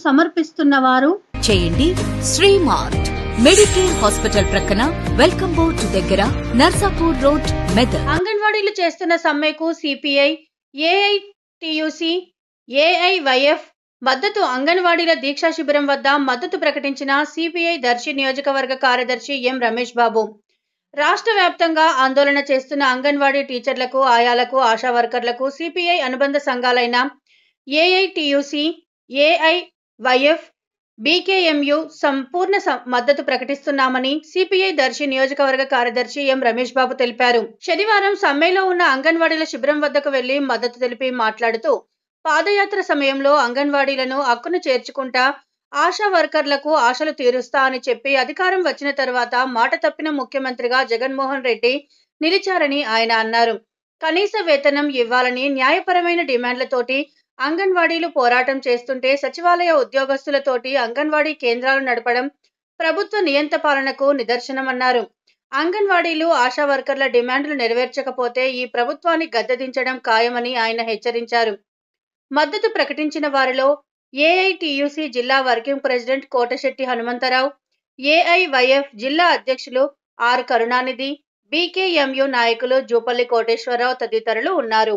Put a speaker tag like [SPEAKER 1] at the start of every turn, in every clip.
[SPEAKER 1] సమర్పిస్తున్న వారు
[SPEAKER 2] చేయండి శ్రీమార్ట్ మెడికేర్ హాస్పిటల్ ప్రక్కన వెల్కమ్ బోర్డ్ దగ్గర నర్సాపూర్ రోడ్ మెదక్
[SPEAKER 1] అంగన్వాడీలు చేస్తున్న సమ్మెకు సిపిఐ ఏఐటియుసి ఏఐవైఎఫ్ మద్దతు అంగన్వాడీల దీక్షా శిబిరం వద్ద మద్దతు ప్రకటించిన సిపిఐ దర్శి నియోజకవర్గ కార్యదర్శి ఎం రమేష్ బాబు రాష్ట్ర వ్యాప్తంగా ఆందోళన చేస్తున్న అంగన్వాడీ టీచర్లకు ఆయాలకు ఆశా వర్కర్లకు సిపిఐ అనుబంధ సంఘాలైన ఏఐటియుసి ఏఐవైఎఫ్ బీకేఎంయు సంపూర్ణ సం- మద్దతు ప్రకటిస్తున్నామని సిపిఐ దర్శి నియోజకవర్గ కార్యదర్శి ఎం రమేష్ బాబు తెలిపారు శనివారం సమ్మెలో ఉన్న అంగన్వాడీల శిబిరం వద్దకు వెళ్లి మద్దతు తెలిపి మాట్లాడుతూ పాదయాత్ర సమయంలో అంగన్వాడీలను అక్కున చేర్చుకుంటా ఆశా వర్కర్లకు ఆశలు తీరుస్తా అని చెప్పి అధికారం వచ్చిన తర్వాత మాట తప్పిన ముఖ్యమంత్రిగా జగన్మోహన్ రెడ్డి నిలిచారని ఆయన అన్నారు కనీస వేతనం ఇవ్వాలని న్యాయపరమైన డిమాండ్లతోటి అంగన్వాడీలు పోరాటం చేస్తుంటే సచివాలయ ఉద్యోగస్తులతోటి అంగన్వాడీ కేంద్రాలు నడపడం ప్రభుత్వ నియంత పాలనకు నిదర్శనమన్నారు అంగన్వాడీలు ఆశా వర్కర్ల డిమాండ్లు నెరవేర్చకపోతే ఈ ప్రభుత్వాన్ని గద్దెదించడం ఖాయమని ఆయన హెచ్చరించారు మద్దతు ప్రకటించిన వారిలో ఏఐటియుసి జిల్లా working president Kotashetti Hanumantharao AIYF జిల్లా అధ్యక్షులు ఆర్ కరుణానిధి బీకేఎంయు నాయకులు జూపల్లి కోటేశ్వరరావు తదితరులు ఉన్నారు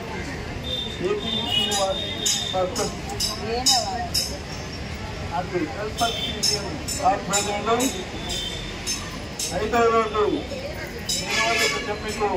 [SPEAKER 3] ఆధ్వర్యంలో ఐదవ రోజు నియోజక సమ్మెకు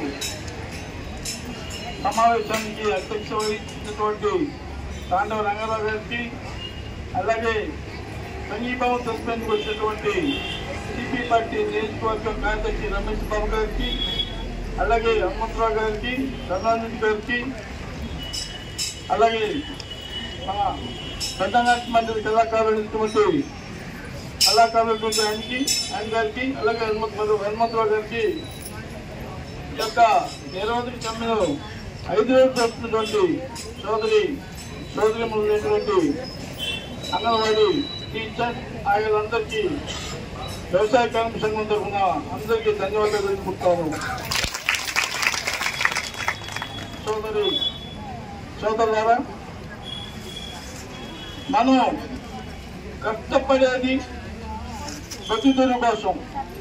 [SPEAKER 3] సమావేశానికి అధ్యక్ష వహించినటువంటి తాండవ రంగారావు గారికి అలాగే సంఘీభావం సస్పెండ్కి వచ్చినటువంటి సిపి పార్టీ నియోజకవర్గ కార్యదర్శి రమేష్ బాబు గారికి అలాగే హనుమంతరావు గారికి కరుణానిధి గారికి అలాగే మన పెద్దనాటి మండలి కళాకారులైనటువంటి కళాకారులైనటువంటి ఆయనకి ఆయన గారికి అలాగే హనుమంత్ మధు హనుమంతరావు గారికి ఈ యొక్క నిరవధిక సమ్మెను ఐదు రోజులు జరుపుతున్నటువంటి సోదరి సోదరిములైనటువంటి అంగన్వాడీ టీచర్ ఆయనందరికీ వ్యవసాయ కార్మిక సంఘం తరఫున అందరికీ ధన్యవాదాలు తెలుపుకుంటాను సోదరి సోదరులారా మనం కష్టపడేది బతుకుల కోసం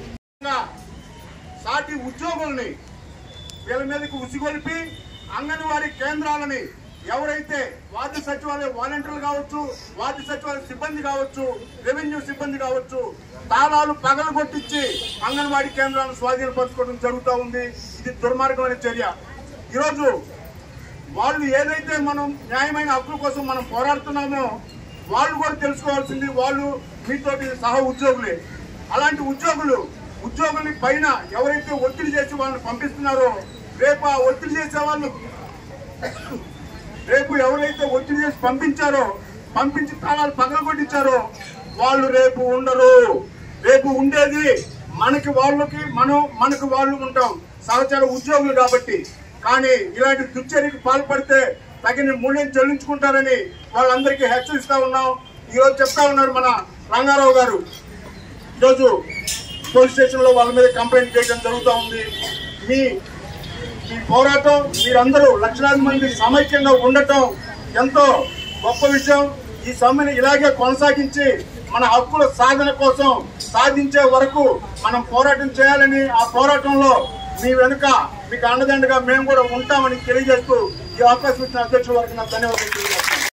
[SPEAKER 4] సాటి ఉద్యోగుల్ని వీళ్ళ మీదకి ఉసిగొలిపి అంగన్వాడీ కేంద్రాలని ఎవరైతే వార్డు సచివాలయ వాలంటీర్లు కావచ్చు వార్డు సచివాలయ సిబ్బంది కావచ్చు రెవెన్యూ సిబ్బంది కావచ్చు తాళాలు పగలు కొట్టించి అంగన్వాడీ కేంద్రాలను స్వాధీనపరచుకోవడం జరుగుతూ ఉంది ఇది దుర్మార్గమైన చర్య ఈరోజు వాళ్ళు ఏదైతే మనం న్యాయమైన హక్కుల కోసం మనం పోరాడుతున్నామో వాళ్ళు కూడా తెలుసుకోవాల్సింది వాళ్ళు మీతోటి సహ ఉద్యోగులే అలాంటి ఉద్యోగులు ఉద్యోగుల పైన ఎవరైతే ఒత్తిడి చేసి వాళ్ళని పంపిస్తున్నారో రేపు ఆ ఒత్తిడి చేసే వాళ్ళు రేపు ఎవరైతే ఒత్తిడి చేసి పంపించారో పంపించి తాళాలు పగలగొట్టించారో వాళ్ళు రేపు ఉండరు రేపు ఉండేది మనకి వాళ్ళకి మనం మనకు వాళ్ళు ఉంటాం సహచర ఉద్యోగులు కాబట్టి కానీ ఇలాంటి దుశ్చర్యకు పాల్పడితే తగిన మూల్యం చెల్లించుకుంటారని వాళ్ళందరికీ హెచ్చరిస్తా ఉన్నాం ఈరోజు చెప్తా ఉన్నారు మన రంగారావు గారు ఈరోజు పోలీస్ స్టేషన్ లో వాళ్ళ మీద కంప్లైంట్ చేయడం జరుగుతూ ఉంది మీ ఈ పోరాటం మీరందరూ లక్షలాది మంది సమైక్యంగా ఉండటం ఎంతో గొప్ప విషయం ఈ సమ్మెను ఇలాగే కొనసాగించి మన హక్కుల సాధన కోసం సాధించే వరకు మనం పోరాటం చేయాలని ఆ పోరాటంలో మీ వెనుక మీకు అండదండగా మేము కూడా ఉంటామని తెలియజేస్తూ ఈ అవకాశం ఇచ్చిన అధ్యక్షుల వరకు నాకు ధన్యవాదాలు